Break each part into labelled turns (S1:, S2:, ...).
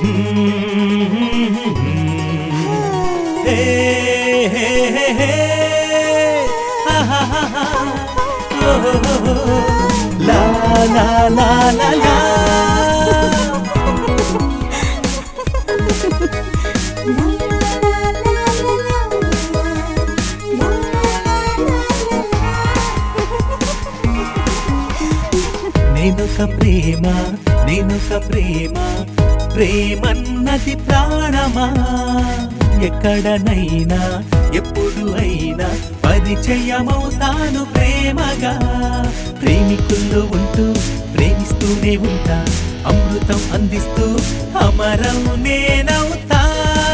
S1: హే, హే, హే, హే. ఆహాహాహా. ఓహోహోహో. లా లా లా లా లా. నేనొక ప్రేమ నేనొక ప్రేమ ప్రేమన్నది ప్రాణమా ఎక్కడనైనా ఎప్పుడు అయినా పరిచయమవుతాను ప్రేమగా ప్రేమికుల్లో ఉంటూ ప్రేమిస్తూనే ఉంటా అమృతం అందిస్తూ అమరం నేనవుతా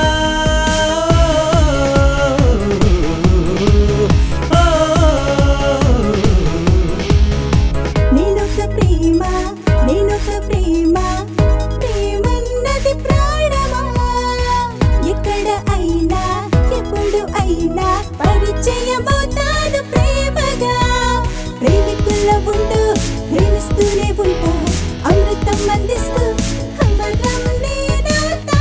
S2: నేనొక ప్రేమ నేనొక ప్రేమ ప్రేమన్నది ప్రాణమా ఎక్కడ అయినా ఎప్పుడు అయినా పరిచయమవుతాను ప్రేమగా ప్రేమికుల ఉంటూ ప్రేమిస్తూనే ఉంటా అమృతం అందిస్తూ అమరం నేనవుతా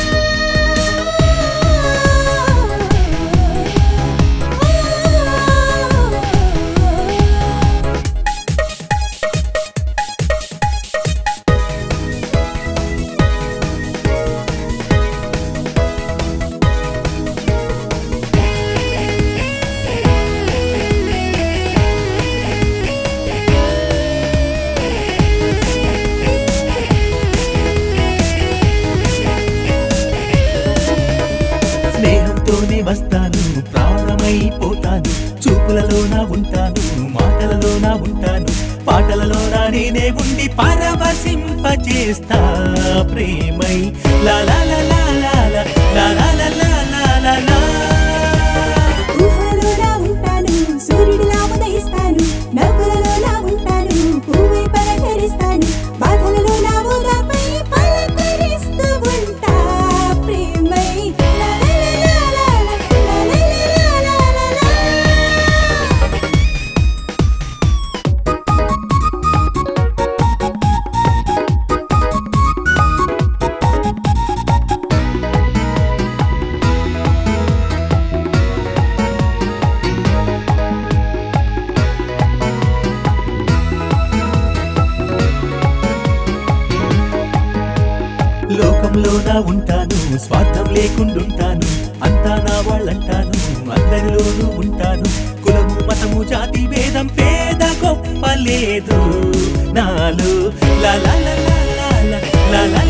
S1: స్నేహంతోనే వస్తాను ప్రాణమైపోతాను చూపులలోనా ఉంటాను మాటలలోనా ఉంటాను పాటలలోనా నేనే ఉండి పరవశింపచేస్తా ప్రేమై లా లా లా లా లా లా లా లా లా లా లా లా లా.
S2: ఊహలోనా ఉంటాను సూర్యుడిలా ఉదయిస్తాను నవ్వులలోనా ఉంటాను పువ్వై పలకరిస్తాను బాధలలో నా ఊరపై పలకరిస్తూ ఉంటా ప్రేమై లా లా లా లా లా లా లా లా లా లా లా.
S1: లోకంలోనా ఉంటాను స్వార్థం లేకుండుంటాను అంతా నా వాళ్ళంటాను అందరిలోనూ ఉంటాను కులము మతము జాతి భేదం పేద గొప్ప లేదు నాలో లా లా లా లా లా లా లా లా